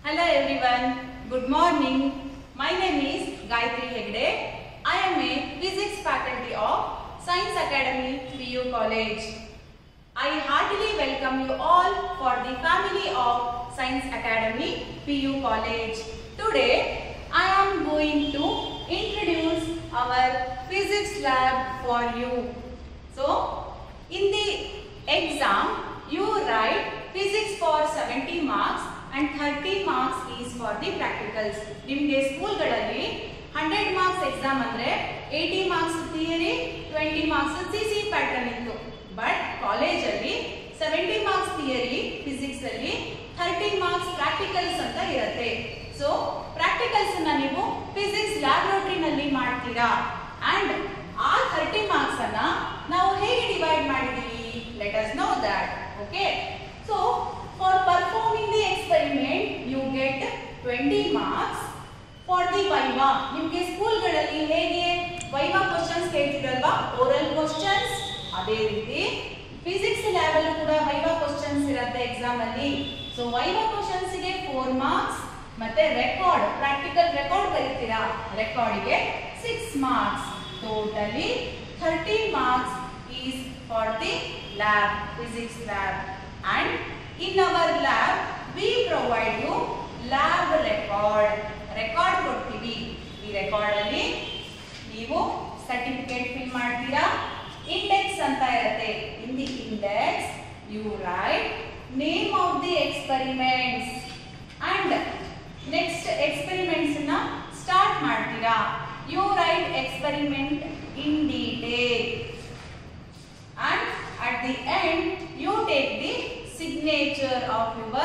Hello everyone. Good morning. My name is Gayatri Hegde. I am a physics faculty of Science Academy PU College. I heartily welcome you all for the family of Science Academy PU College. Today I am going to introduce our physics lab for you. So in the exam you write physics for 70 marks and 30 marks is for the practicals. ನಿಮಗೆ ಸ್ಕೂಲ್ಗಳಲ್ಲಿ hundred marks exam ಅಂದ್ರೆ eighty marks theory twenty marks C C pattern ಇತ್ತು but ಕಾಲೇಜಲ್ಲಿ seventy marks theory physics ಅಲ್ಲಿ thirty marks practicals ಅಂತ ಇರುತ್ತೆ so practicals ಅನ್ನ ನೀವು ಫಿಸಿಕ್ಸ್ ಲ್ಯಾಬ್ರೋಟರಿನಲ್ಲಿ ಮಾಡ್ತೀರಾ ಅಂಡ್ ಆ ಥರ್ಟಿ ಮಾರ್ಕ್ಸ್ ಅನ್ನ ನಾವು ಹೇಗೆ ಡಿವೈಡ್ ಮಾಡಿದೀವಿ let us know that okay so for performing the experiment you get twenty marks for the viva ನಿಮಗೆ ಸ್ಕೂಲ್ಗಳಲ್ಲಿ ಹೇಗೆ ವೈವಾ ಕ್ವಶನ್ಸ್ ಕೇಳ್ತಿರಲ್ವಾ ಓರಲ್ ಕ್ವಶನ್ಸ್ ಅದೇ ರೀತಿ ಫಿಸಿಕ್ಸ್ ಲ್ಯಾಬ್ ಅಲ್ಲೂ ಕೂಡ ವೈವಾ ಕ್ವಶನ್ಸ್ ಇರುತ್ತೆ ಎಕ್ಸಾಮ್ ಅಲ್ಲಿ ಸೊ ವೈವಾ ಕ್ವಶನ್ಸ್ ಗೆ ಫೋರ್ ಮಾರ್ಕ್ಸ್ ಮತ್ತೆ ರೆಕಾರ್ಡ್ ಪ್ರಾಕ್ಟಿಕಲ್ ರೆಕಾರ್ಡ್ ಬರೀತೀರಾ ರೆಕಾರ್ಡ್ಗೆ six marks totally thirty marks is for the lab physics lab and in our lab we provide you lab record record ಕೊಡ್ತೀವಿ ಈ record ಅಲ್ಲಿ ನೀವು certificate fill ಮಾಡ್ತೀರಾ index ಅಂತ ಇರುತ್ತೆ in the index you write name of the experiments and next experiments ನ start ಮಾಡ್ತೀರಾ you write experiment in detail and at the end you take the signature of your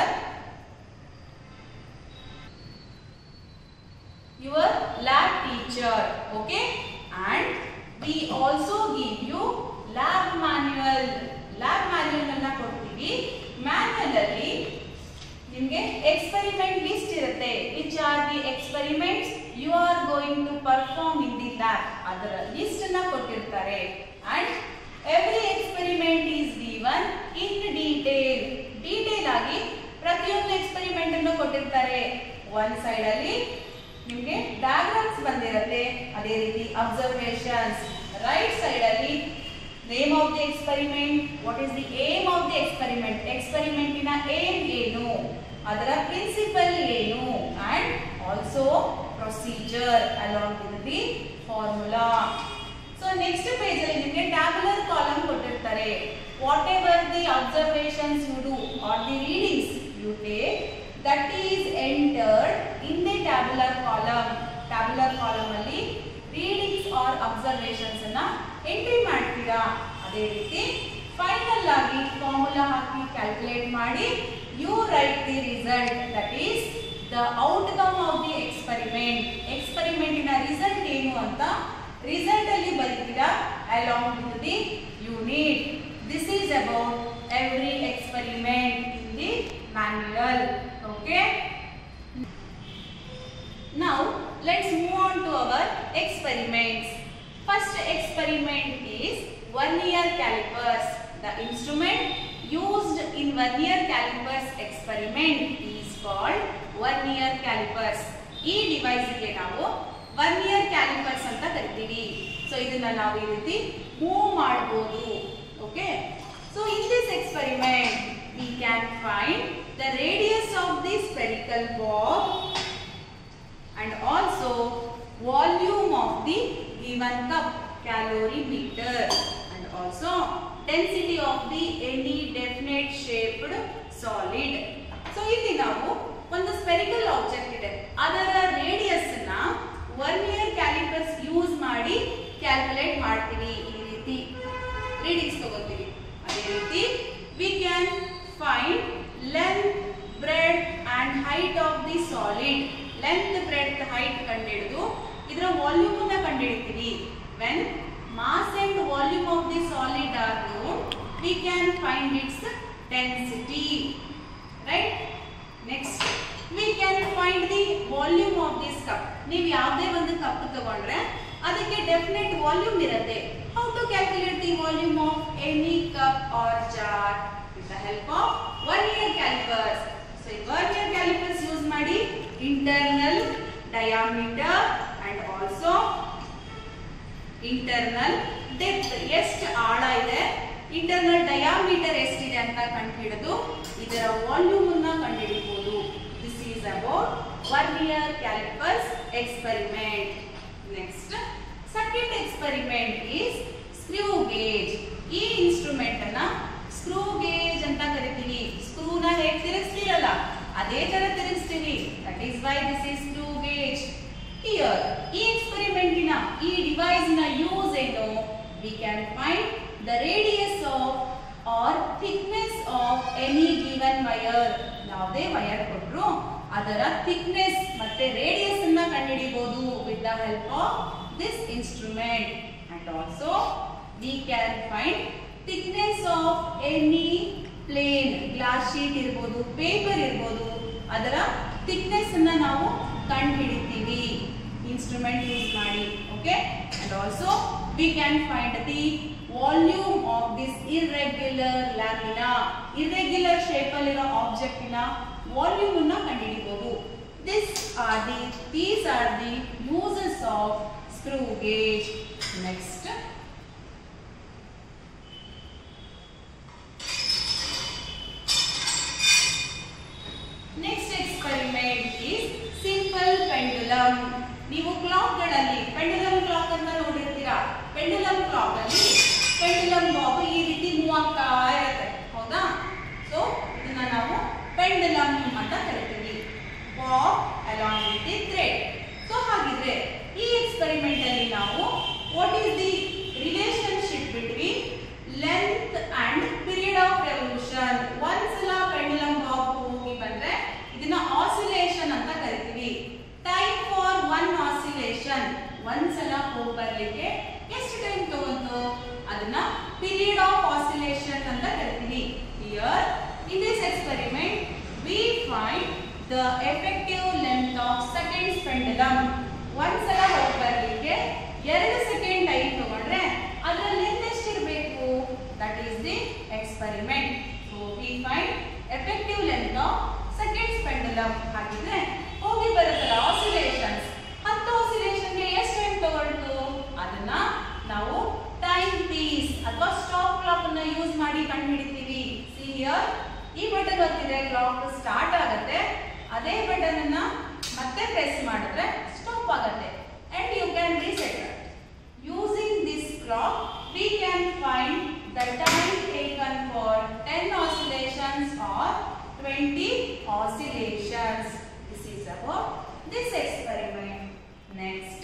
your lab teacher okay and we also give you lab manual lab manual ಅನ್ನ ಕೊಡ್ತೀವಿ manual ಅಲ್ಲಿ ನಿಮಗೆ experiment list ಇರುತ್ತೆ which are the experiments you are going to perform in the lab ಅದರ list ಅನ್ನ ಕೊಟ್ಟಿರ್ತಾರೆ and every experiment is given in detail detail ಆಗಿ ಪ್ರತಿಯೊಂದು ಎಕ್ಸ್ಪೆರಿಮೆಂಟ್ ಅನ್ನು ಕೊಟ್ಟಿರ್ತಾರೆ ಒನ್ ಸೈಡ್ ಅಲ್ಲಿ ನಿಮಗೆ ಡಯಾಗ್ರಾಮ್ಸ್ ಬಂದಿರುತ್ತೆ ಅದೇ ರೀತಿ ಅಬ್ಸರ್ವೇಷನ್ಸ್ ರೈಟ್ ಸೈಡ್ ಅಲ್ಲಿ name of the experiment what is the aim of the experiment ಎಕ್ಸ್ಪೆರಿಮೆಂಟಿನ ಏಮ್ ಏನು ಅದರ ಪ್ರಿನ್ಸಿಪಲ್ ಏನು and also procedure along with the formula so next page ಅಲ್ಲಿ ನಿಮಗೆ ಟ್ಯಾಬ್ಯುಲರ್ ಕಾಲಮ್ ಕೊಟ್ಟಿರ್ತಾರೆ whatever the observations you do or the readings you take that is entered in the tabular column tabular column ಅಲ್ಲಿ readings or observations ಅನ್ನ entry ಮಾಡ್ತೀರಾ ಅದೇ ರೀತಿ final ಆಗಿ formula ಹಾಕಿ ಕ್ಯಾಲ್ಕುಲೇಟ್ ಮಾಡಿ you write the result that is the outcome of the experiment ಎಕ್ಸ್ಪೆರಿಮೆಂಟಿನ result ಏನು ಅಂತ ರಿಸಲ್ಟ್ ಅಲ್ಲಿ ಬರೀತೀರಾ along with the unit this is about every experiment in the manual okay Now let's move on to our experiments. First experiment is vernier calipers. The instrument used in vernier calipers experiment is called vernier calipers. ಈ ಡಿವೈಸ್ಗೆ ನಾವು vernier callipers ಅಂತ ಕರಿತೀವಿ so ಇದನ್ನ ನಾವು ಈ ರೀತಿ move ಮಾಡಬಹುದು okay so in this experiment we can find the radius of the spherical ball and also volume of the given cup calorimeter and also density of the any definite shaped solid ಸೊ ಇಲ್ಲಿ ನಾವು ಒಂದು spherical object ಇದೆ ಅದರ radius ನ vernier callipers use ಮಾಡಿ calculate ಮಾಡ್ತೀವಿ ಈ ರೀತಿ ರೀಡಿಂಗ್ಸ್ ತಗೋತೀವಿ ಅದೇ ರೀತಿ we can find length breadth and height of the solid length breadth height ಕಂಡುಹಿಡಿದು ಇದರ ವಾಲ್ಯೂಮ್ ಅನ್ನ ಕಂಡುಹಿಡಿತೀವಿ when mass and volume of the solid are known we can find its density right next we can find the volume of this cup ನೀವು ಯಾವುದೇ ಒಂದು cup ತಗೊಂಡ್ರೆ ಅದಕ್ಕೆ definite volume ಇರುತ್ತೆ how to calculate the volume of any cup or jar with the help of vernier callipers so ಈ vernier callipers use ಮಾಡಿ internal diameter and also internal depth ಎಷ್ಟು ಆಳ ಇದೆ ಇಂಟರ್ನಲ್ ಡಯಾಮೀಟರ್ ಎಷ್ಟಿದೆ ಅಂತ ಕಂಡುಹಿಡಿದು ಇದರ ವಾಲ್ಯೂಮ್ ಅನ್ನ ಕಂಡುಹಿಡಿಬಹುದು this is about vernier callipers experiment next second experiment is screw gauge ಈ ಇನ್ಸ್ಟ್ರೂಮೆಂಟ್ ಅನ್ನ ಸ್ಕ್ರೂ ಗೇಜ್ ಅಂತ ಕರಿತೀವಿ ಸ್ಕ್ರೂನ ಹೇಗೆ ತಿರುಗಿಸ್ತೀರಲ್ಲ ಅದೇ ತರ ತಿರುಗಿಸ್ತೀವಿ that is why this is screw gauge here ಈ ಎಕ್ಸ್ಪೆರಿಮೆಂಟಿನ ಈ ಡಿವೈಸ್ನ ಯೂಸ್ ಏನು we can find the radius of or thickness of any given wire ಯಾವುದೇ ವಯರ್ ಕೊಟ್ಟರು ಅದರ ಥಿಕ್ನೆಸ್ ಮತ್ತೆ ರೇಡಿಯಸ್ ಅನ್ನ ಕಂಡುಹಿಡಿಬಹುದು with the help of this instrument and also we can find thickness of any plane glass sheet ಇರ್ಬೋದು paper ಇರ್ಬೋದು ಅದರ thickness ಅನ್ನ ನಾವು ಕಂಡುಹಿಡಿತೀವಿ ಇನ್ಸ್ಟ್ರೂಮೆಂಟ್ ಯೂಸ್ ಮಾಡಿ okay and also we can find the volume of this irregular lamina irregular shape ಅಲ್ಲಿರೋ ಆಬ್ಜೆಕ್ಟಿನ volume ಅನ್ನ ಕಂಡುಹಿಡಿಬಹುದು this are the these are the uses of screw gauge next next experiment is simple pendulum ನೀವು ಕ್ಲಾಕ್ಗಳಲ್ಲಿ pendulum clock ಅಂತ ನೋಡಿರ್ತೀರಾ pendulum clock ಅಲ್ಲಿ pendulum bob ಈ ರೀತಿ ಮೂವ್ ಆಗ್ತಾ ಇರುತ್ತೆ ಹೌದಾ ಸೊ ಇದನ್ನ ನಾವು ಪೆಂಡುಲಮ್ ಅಂತ ಕರಿತೀವಿ bob along with the thread so ಹಾಗಿದ್ರೆ ಈ ಎಕ್ಸ್ಪೆರಿಮೆಂಟ್ ಅಲ್ಲಿ ನಾವು what is the relationship between length and period of revolution ಒಂದ್ಸಲ ಪೆಂಡುಲಮ್ ಬಾಬ್ ಹೋಗಿ ಬಂದ್ರೆ ಇದನ್ನ ಆಸಿಲೇಷನ್ ಅಂತ ಕರಿತೀವಿ ಟೈಮ್ ಫಾರ್ ಒನ್ ಆಸಿಲೇಷನ್ ಒಂದ್ಸಲ ಹೋಗಿ ಬರ್ಲಿಕ್ಕೆ ಎಷ್ಟು ಟೈಮ್ ತಗೊಂತು ಅದನ್ನ ಪೀರಿಯಡ್ ಆಫ್ ಆಸಿಲೇಷನ್ ಅಂತ ಕರಿತೀವಿ here in this experiment we find the effective length of seconds pendulum ಒಂದ್ಸಲ ಹೋಗಿ ಬರ್ಲಿಕ್ಕೆ ಎರಡು ಸೆಕೆಂಡ್ ಟೈಮ್ ತಗೊಂಡ್ರೆ ಅದರ ಲೆಂತ್ ಎಷ್ಟಿರಬೇಕು that is the experiment so we find effective length of seconds pendulum ಹಾಗಿದ್ರೆ ಹೋಗಿ ಬರುತ್ತಲ್ಲ ಆಸಿಲೇಷನ್ಸ್ ಹತ್ತು ಆಸಿಲೇಷನ್ಗೆ ಎಷ್ಟು ಟೈಮ್ ತಗೊಳ್ತು ಅದನ್ನ ನಾವು ಟೈಮ್ ಪೀಸ್ ಅಥವಾ ಸ್ಟಾಪ್ ಕ್ಲಾಕ್ ಅನ್ನ ಯೂಸ್ ಮಾಡಿ ಕಂಡುಹಿಡಿತೀವಿ ಸಿ ಹಿಯರ್ ಈ ಬಟನ್ ಒತ್ತಿದ್ರೆ ಕ್ಲಾಕ್ ಸ್ಟಾರ್ಟ್ ಆಗುತ್ತೆ ಅದೇ ಬಟನ್ ಅನ್ನ ಮತ್ತೆ ಪ್ರೆಸ್ ಮಾಡಿದ್ರೆ ಸ್ಟಾಪ್ ಆಗುತ್ತೆ and you can reset Using this clock, we can find the time taken for 10 oscillations or 20 oscillations. This is about this experiment. Next,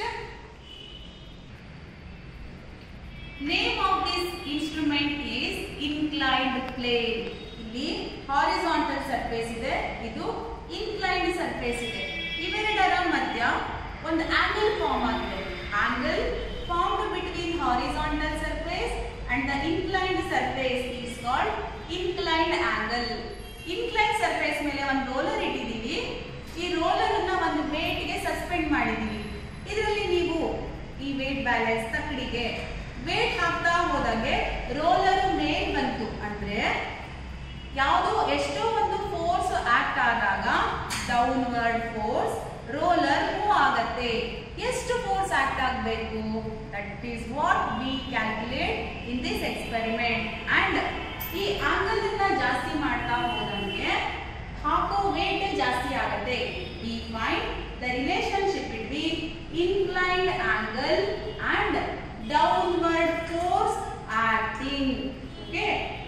name of this instrument is inclined plane. ಇಲ್ಲಿ horizontal surface ಇದೆ ಇದು inclined surface ಇದೆ ಇವೆರಡರ ಮಧ್ಯ ಒಂದು angle form ಆಗಿದೆ angle formed between horizontal surface and the inclined surface is called inclined angle. inclined surface ಮೇಲೆ ಒಂದು ರೋಲರ್ ಇಟ್ಟಿದ್ದೀವಿ ಈ ರೋಲರ್ ಅನ್ನ ಒಂದು weight ಗೆ ಸಸ್ಪೆಂಡ್ ಮಾಡಿದ್ದೀವಿ ಇದರಲ್ಲಿ ನೀವು ಈ ವೇಟ್ ಬ್ಯಾಲೆನ್ಸ್ ತಕ್ಕಡಿಗೆ ವೇಟ್ ಹಾಕ್ತಾ ಹೋದಂಗೆ ರೋಲರ್ ಮೇಲ್ ಬಂತು ಅಂದ್ರೆ ಯಾವುದೋ ಎಷ್ಟೋ ಒಂದು ಫೋರ್ಸ್ ಆಕ್ಟ್ ಆದಾಗ ಡೌನ್ವರ್ಡ್ ಫೋರ್ಸ್ ರೋಲರ್ ಮೂವ್ ಆಗತ್ತೆ ಎಷ್ಟು ಫೋರ್ಸ್ ಆಕ್ಟ್ ಆಗಬೇಕು that is what we calculate in this experiment and ಈ ಆಂಗಲ್ ಅನ್ನ ಜಾಸ್ತಿ ಮಾಡ್ತಾ ಹೋದಂಗೆ ಹಾಕೋ ವೇಟ್ ಜಾಸ್ತಿ ಆಗುತ್ತೆ we find the relationship between inclined angle and downward force acting okay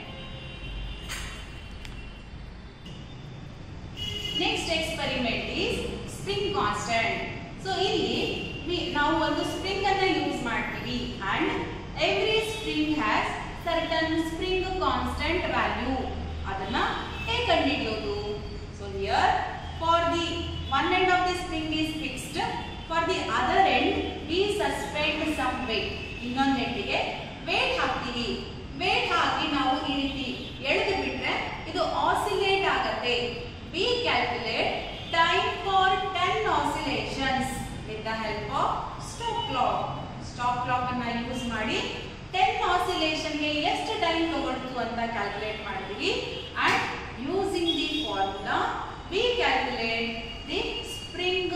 next experiment is spring constant so ಇಲ್ಲಿ we- ನಾವು ಒಂದು ಸ್ಪ್ರಿಂಗ್ ಅನ್ನ ಯೂಸ್ ಮಾಡ್ತೀವಿ and every spring has certain spring constant value ಅದನ್ನ ಹೇಗೆ ಕಂಡುಹಿಡಿಯೋದು so here for the one end of the spring is fixed for the other end we suspend some weight ಇನ್ನೊಂದು ಎಂಡಿಗೆ ವೇಟ್ ಹಾಕ್ತೀವಿ ವೇಟ್ ಹಾಕಿ ನಾವು ಈ ರೀತಿ ಎಳೆದು ಬಿಟ್ರೆ ಇದು ಆಸಿಲೇಟ್ ಆಗತ್ತೆ we calculate time for ten oscillations with the help of stop clock stop clock ಅನ್ನ ಯೂಸ್ ಮಾಡಿ ಟೆನ್ ಆಸಿಲೇಷನ್ಗೆ ಎಷ್ಟು ಟೈಮ್ ತಗೊಳ್ತು ಅಂತ ಕ್ಯಾಲ್ಕುಲೇಟ್ ಮಾಡ್ತೀವಿ and using the formula we calculate the spring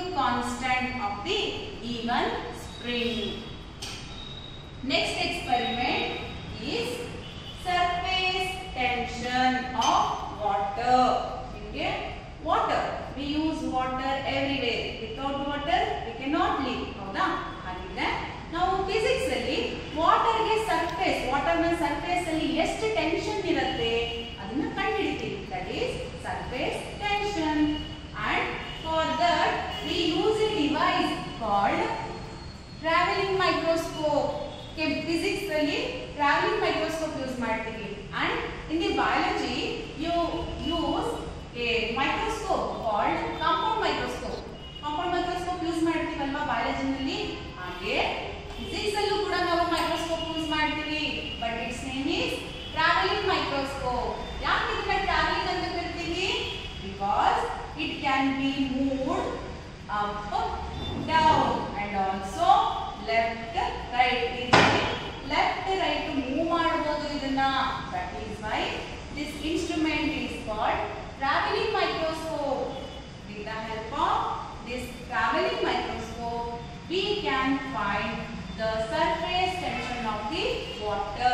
even spring. Next experiment is surface tension of water. Okay? Water. We use water everywhere. Without water, we cannot live. ಹೌದಾ ಹಾಗಿದ್ರೆ ನಾವು physics ಅಲ್ಲಿ ವಾಟರ್ಗೆ surface ವಾಟರ್ನ surface ಅಲ್ಲಿ ಎಷ್ಟು tension ಇರುತ್ತೆ ಅದನ್ನ ಕಂಡುಹಿಡಿತೀವಿ that is surface tension and for that we use a device called travelling microscope physics ಅಲ್ಲಿ ಟ್ರಾವೆಲಿಂಗ್ ಮೈಕ್ರೋಸ್ಕೋಪ್ ಯೂಸ್ ಮಾಡ್ತೀವಿ and in the biology you use a microscope called compound microscope compound microscope use ಮಾಡ್ತೀವಲ್ವಾ ಬಯಾಲಜಿನಲ್ಲಿ ಹಾಗೆ physics ಅಲ್ಲೂ ಕೂಡ ನಾವು microscope use ಮಾಡ್ತೀವಿ but its name is travelling microscope ಯಾಕೆ ಇದನ್ನ ಟ್ರಾವೆಲಿಂಗ್ ಅಂತ ಕರಿತೀವಿ because it can be moved up down and also left right ಈ ರೀತಿ ಲೆಫ್ಟ್ ರೈಟ್ ಮೂವ್ ಮಾಡಬಹುದು ಇದನ್ನ that is why this instrument is called travelling microscope with the help of this traveling microscope we can find the surface tension of the water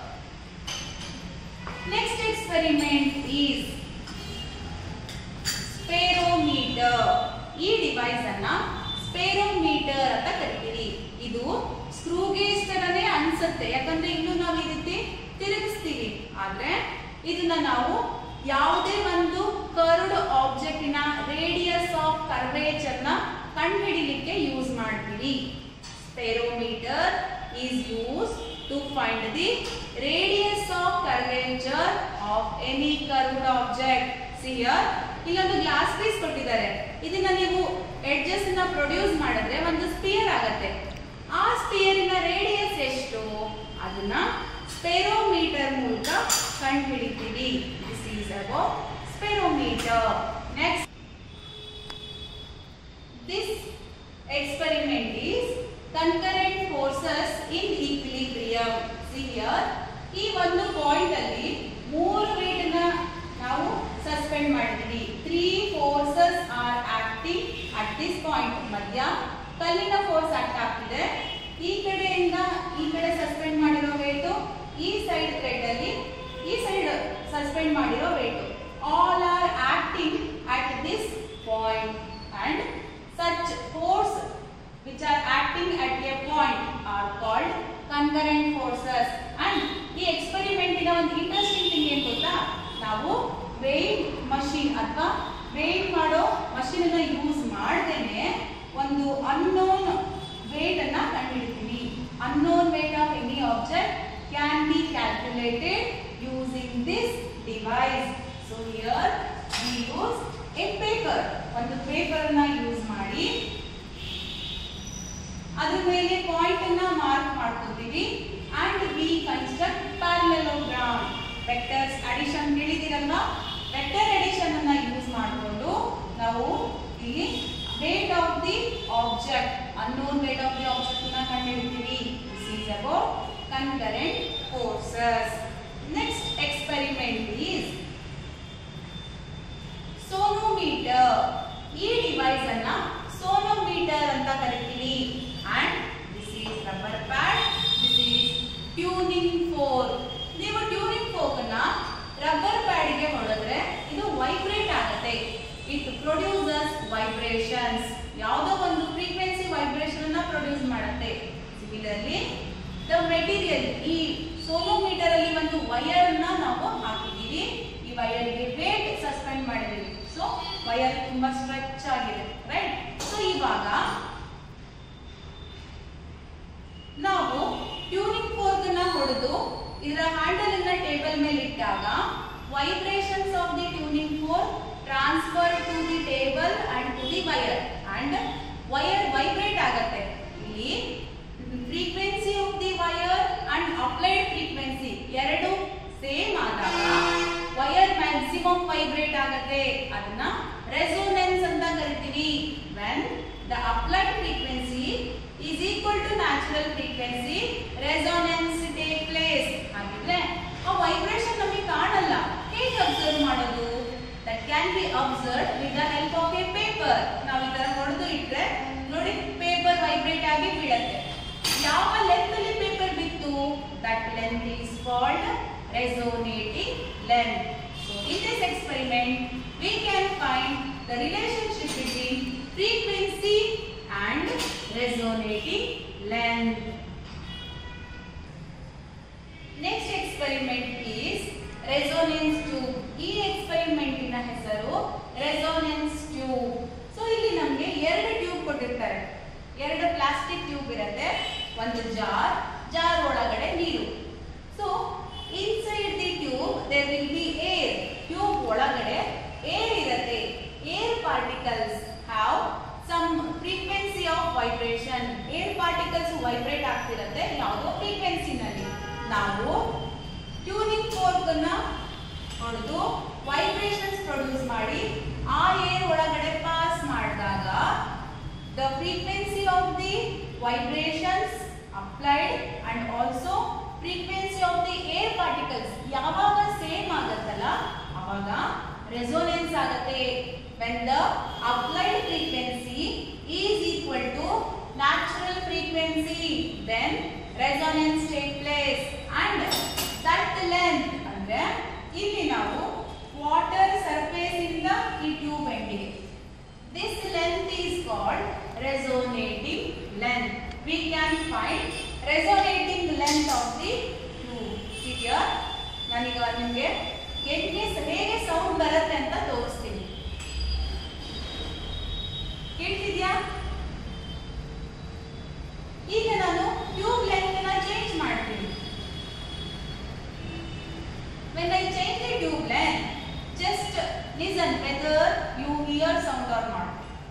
next experiment is spherometer ಈ device ಅನ್ನ ಸ್ಪೇರೋಮೀಟರ್ ಅಂತ ಕರಿತೀವಿ ಇದು screw gauge ತರನೇ ಅನ್ಸುತ್ತೆ ಯಾಕಂದ್ರೆ ಇನ್ನು ನಾವು ಈ ರೀತಿ ತಿರುಗಿಸ್ತೀವಿ ಆದ್ರೆ ಇದನ್ನ ನಾವು ಯಾವುದೇ ಒಂದು ಕರ್ಡ್ ಆಬ್ಜೆಕ್ಟಿನ ರೇಡಿಯಸ್ ಆಫ್ ಕರ್ವೇಚರ್ ನ ಕಂಡುಹಿಡಿಲಿಕ್ಕೆ ಯೂಸ್ ಮಾಡ್ತೀವಿ spherometer is use to find the radius of curvature of any curved object see here ಇಲ್ಲೊಂದು ಗ್ಲಾಸ್ ಪೀಸ್ ಕೊಟ್ಟಿದ್ದಾರೆ ಇದನ್ನ ನೀವು ಎಡ್ಜಸ್ ನ ಪ್ರೊಡ್ಯೂಸ್ ಮಾಡಿದ್ರೆ ಒಂದು ಸ್ಪಿಯರ್ ಆಗತ್ತೆ ಆ ಸ್ಪಿಯರಿನ ರೇಡಿಯಸ್ ಎಷ್ಟು ಅದನ್ನ ಸ್ಪೆರೋಮೀಟರ್ ಮೂಲಕ ಕಂಡುಹಿಡಿತೀವಿ this is about spherometer next This experiment is concurrent forces in equilibrium. See here, ಈ ಒಂದು ಪಾಯಿಂಟ್ ಅಲ್ಲಿ ಮೂರು ವೇಟ್ ನ ನಾವು ಸಸ್ಪೆಂಡ್ ಮಾಡ್ತೀವಿ three forces are acting at this point ಮಧ್ಯ ಕಲ್ಲಿನ ಫೋರ್ಸ್ ಆಕ್ಟ್ ಆಗ್ತಿದೆ ಈ ಕಡೆಯಿಂದ ಈ ಕಡೆ ಸಸ್ಪೆಂಡ್ ಮಾಡಿರೋ ವೇಟು ಈ ಸೈಡ್ ಥ್ರೆಡ್ ಅಲ್ಲಿ ಈ ಸೈಡ್ ಸಸ್ಪೆಂಡ್ ಮಾಡಿರೋ weight all are acting at this point and such force which are acting at a point are called concurrent forces and ಈ ಎಕ್ಸ್ಪೆರಿಮೆಂಟಿನ ಒಂದು ಇಂಟ್ರೆಸ್ಟಿಂಗ್ ಥಿಂಗ್ ಏನ್ ಗೊತ್ತಾ ನಾವು ವೇಯಿಂಗ್ ಮಷೀನ್ ಅಥವಾ ವೇಯಿಂಗ್ ಮಾಡೋ ಮಷೀನ್ ಅನ್ನ ಯೂಸ್ ಮಾಡ್ದೇನೆ ಒಂದು ಅನ್ನೋನ್ ವೇಟ್ ಅನ್ನ ಕಂಡುಹಿಡಿತೀವಿ unknown weight of any object can be calculated using this device so here we use a paper ಒಂದು ಪೇಪರ್ ಅನ್ನ ಯೂಸ್ ಮಾಡಿ ಅದ್ರ ಮೇಲೆ ಪಾಯಿಂಟ್ ಅನ್ನ ಮಾರ್ಕ್ ಮಾಡ್ಕೊತೀವಿ and we construct parallelogram vectors addition ಕೇಳಿದಿರಲ್ವಾ ವೆಕ್ಟರ್ ಅಡಿಷನ್ ಅನ್ನ ಯೂಸ್ ಮಾಡಿಕೊಂಡು ನಾವು ಇಲ್ಲಿ weight of the object unknown weight of the object ಅನ್ನ ಕಂಡುಹಿಡಿತೀವಿ this is about concurrent forces next experiment is sonometer ಈ ಡಿವೈಸ್ ಅನ್ನ ಸೋನೋಮೀಟರ್ ಅಂತ ಕರಿತೀವಿ and this is rubber pad this is tuning fork ನೀವು ಟ್ಯೂನಿಂಗ್ ಫೋಕ್ ಅನ್ನ rubber pad ಗೆ ಹೊಡೆದ್ರೆ ಇದು ವೈಬ್ರೇಟ್ ಆಗುತ್ತೆ ಇಟ್ ಪ್ರೊಡ್ಯೂಸಸ್ ವೈಬ್ರೇಷನ್ಸ್ ಯಾವುದೋ ಒಂದು ಫ್ರೀಕ್ವೆನ್ಸಿ ವೈಬ್ರೇಷನ್ ಅನ್ನ ಪ್ರೊಡ್ಯೂಸ್ ಮಾಡುತ್ತೆ ಸಿಮಿಲರ್ಲಿ ದ ಮೆಟೀರಿಯಲ್ ಈ ಸೋನೋಮೀಟರ್ ಅಲ್ಲಿ ಒಂದು ವೈರ್ ನ ನಾವು ಹಾಕಿದ್ದೀವಿ ಈ ವೈರ್ ಗೆ ವೇಟ್ ಸಸ್ಪೆಂಡ್ ಮಾಡಿದೀವಿ ಸೊ ವೈರ್ ತುಂಬಾ ಸ್ಟ್ರೆಚ್ ಆಗಿದೆ ರೈಟ್ ಸೊ ಇವಾಗ ನಾವು ಟ್ಯೂನಿಂಗ್ ಫೋರ್ಕ್ ನ ಹೊಡೆದು ಇದರ ಹ್ಯಾಂಡಲ್ ಅನ್ನ ಟೇಬಲ್ ಮೇಲೆ ಇಟ್ಟಾಗ vibrations of the tuning fork transfer to the table and to the wire and wire vibrate ಆಗತ್ತೆ ಇಲ್ಲಿ frequency of the wire and applied frequency ಎರಡು ಸೇಮ್ ಆದಾಗ ವೈರ್ ಮ್ಯಾಕ್ಸಿಮಮ್ ವೈಬ್ರೇಟ್ ಆಗತ್ತೆ ಅದನ್ನ ರೆಸೋನೆನ್ಸ್ ಅಂತ ಕರಿತೀವಿ when the applied frequency is equal to natural frequency resonance take place ಹಾಗಿದ್ರೆ ಆ ವೈಬ್ರೇಷನ್ ನಮಗೆ ಕಾಣಲ್ಲ ಹೇಗೆ ಅಬ್ಸರ್ವ್ ಮಾಡೋದು that can be observe with the help of a paper ನಾವು ಈ ತರ ಹೊಡೆದು ಇಟ್ರೆ ನೋಡಿ ಪೇಪರ್ ವೈಬ್ರೇಟ್ ಆಗಿ ಬೀಳತ್ತೆ ಯಾವ ಲೆಂತ್ ಅಲ್ಲಿ ಪೇಪರ್ ಬಿತ್ತು that length is called resonating length so in this experiment we can find the relationship between frequency and resonating length next experiment is resonance tube ಈ ಎಕ್ಸ್ಪೆರಿಮೆಂಟಿನ ಹೆಸರು ರೆಸೋನೆನ್ಸ್ ಟ್ಯೂಬ್ ಸೊ ಇಲ್ಲಿ ನಮಗೆ ಎರಡು ಟ್ಯೂಬ್ ಕೊಟ್ಟಿರ್ತಾರೆ ಎರಡು ಪ್ಲಾಸ್ಟಿಕ್ ಟ್ಯೂಬ್ ಇರುತ್ತೆ ಒಂದು ಜಾರ್ ಜಾರ್ ಒಳಗಡೆ ನೀರು so inside the tube there will be air tube ಒಳಗಡೆ ಏರ್ ಇರುತ್ತೆ air particles have some frequency of vibration air particles vibrate ಆಗ್ತಿರುತ್ತೆ ಯಾವುದೋ ಫ್ರೀಕ್ವೆನ್ಸಿನಲ್ಲಿ ನಾವು ಟ್ಯೂನಿಂಗ್ ಫೋರ್ಕ್ ಅನ್ನ ಹೊಡೆದು ವೈಬ್ರೇಷನ್ಸ್ ಪ್ರೊಡ್ಯೂಸ್ ಮಾಡಿ ಆ ಏರ್ ಒಳಗಡೆ ಪಾಸ್ ಮಾಡಿದಾಗ the frequency of the vibrations applied and also frequency of the air particles ಯಾವಾಗ ಸೇಮ್ ಆಗತ್ತಲ್ಲ ಅವಾಗ ರೆಸೋನೆನ್ಸ್ ಆಗತ್ತೆ when the applied frequency is equal to natural frequency then resonance take place and that length ಅಂದ್ರೆ ಇಲ್ಲಿ ನಾವು water surface ಇಂದ ಈ tube ಎಂಡಿಗೆ this length is called resonating length we can find resonating length of the tube see here ನಾನೀಗ ನಿಮಗೆ ಹೆಂಗೆ ಹೇಗೆ ಸೌಂಡ್ ಬರುತ್ತೆ ಅಂತ ತೋರಿಸ್ತೀನಿ ಕೇಳ್ತಿದ್ಯಾ ಈಗ ನಾನು ಟ್ಯೂಬ್ ಲೆಂತ್ ನ ಚೇಂಜ್ ಮಾಡ್ತೀನಿ when i change the tube length just listen whether you hear sound or not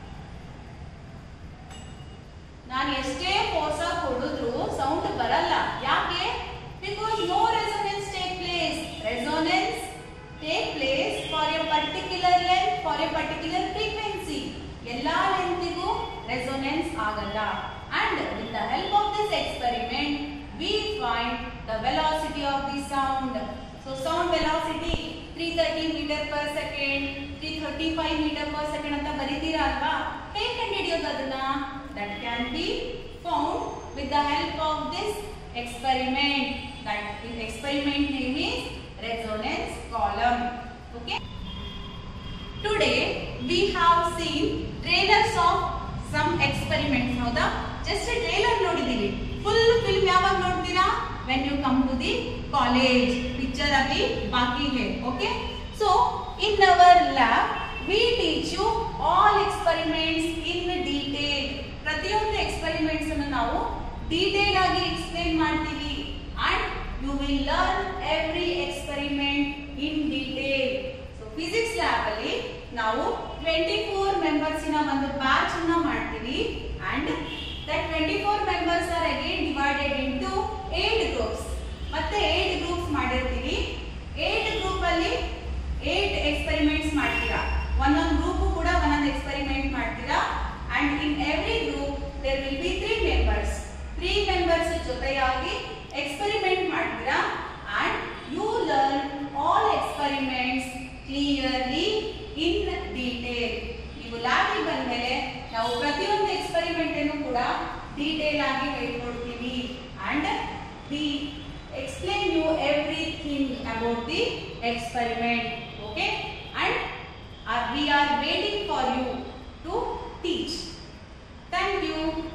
ನಾನು ಎಷ್ಟೇ ಫೋರ್ಸ್ ಆಗಿ ಹೊಡೆದ್ರು ಸೌಂಡ್ ಬರಲ್ಲ ಯಾಕೆ because no resonance take place resonance take place for a particular length for a particular frequency ಎಲ್ಲಾ ಲೆಂತಿಗೂ resonance ಆಗಲ್ಲ and with the help of this experiment we find the velocity of the sound so sound velocity three thirty metre per second three thirty five metre per second ಅಂತ ಬರೀತೀರಾ ಅಲ್ವಾ ಹೇಗೆ ಕಂಡುಹಿಡಿಯೋದು ಅದನ್ನ that can be found with the help of this experiment that the experiment name is resonance column okay today we have seen trailers of some experiments ಹೌದಾ just trailer ನೋಡಿದೀವಿ full film ಯಾವಾಗ ನೋಡ್ತೀರಾ when you come to the college picture ಅಭಿ ಬಾಕಿ ಹೇ okay so in our lab we teach you all experiments in detail ಪ್ರತಿಯೊಂದು experiments ಅನ್ನು ನಾವು ಡೀಟೇಲ್ ಆಗಿ ಎಕ್ಸ್ಪ್ಲೈನ್ ಮಾಡ್ತೀವಿ and you will learn every experiment in detail so physics lab ಅಲ್ಲಿ ನಾವು ಟ್ವೆಂಟಿ ಫೋರ್ ಮೆಂಬರ್ಸಿನ ಒಂದು ಬ್ಯಾಚ್ ಅನ್ನ ಮಾಡ್ತೀವಿ and that twenty four members are again divided into eight groups ಮತ್ತೆ ಏಟ್ ಗ್ರೂಪ್ಸ್ ಮಾಡಿರ್ತೀವಿ ಏಟ್ ಗ್ರೂಪ್ ಅಲ್ಲಿ ಏಟ್ ಎಕ್ಸ್ಪೆರಿಮೆಂಟ್ಸ್ ಮಾಡ್ತೀರಾ ಒಂದೊಂದು ಗ್ರೂಪ್ ಕೂಡ ಒಂದೊಂದು ಎಕ್ಸ್ಪೆರಿಮೆಂಟ್ ಮಾಡ್ತೀರಾ and in every group there will be three members three members ಜೊತೆಯಾಗಿ ಎಕ್ಸ್ಪೆರಿಮೆಂಟ್ ಮಾಡ್ತೀರಾ and you learn all experiments clearly in detail ನೀವು ಲ್ಯಾಬಿಗೆ ಬಂದ್ಮೇಲೆ ನಾವು ಪ್ರತಿಯೊಂದು ಎಕ್ಸ್ಪೆರಿಮೆಂಟ್ ಅನ್ನು ಕೂಡ ಡೀಟೇಲ್ ಆಗಿ ಹೇಳ್ಕೊಡ್ತೀವಿ and we explain you everything about the experiment okay and uh, we are waiting for you to teach thank you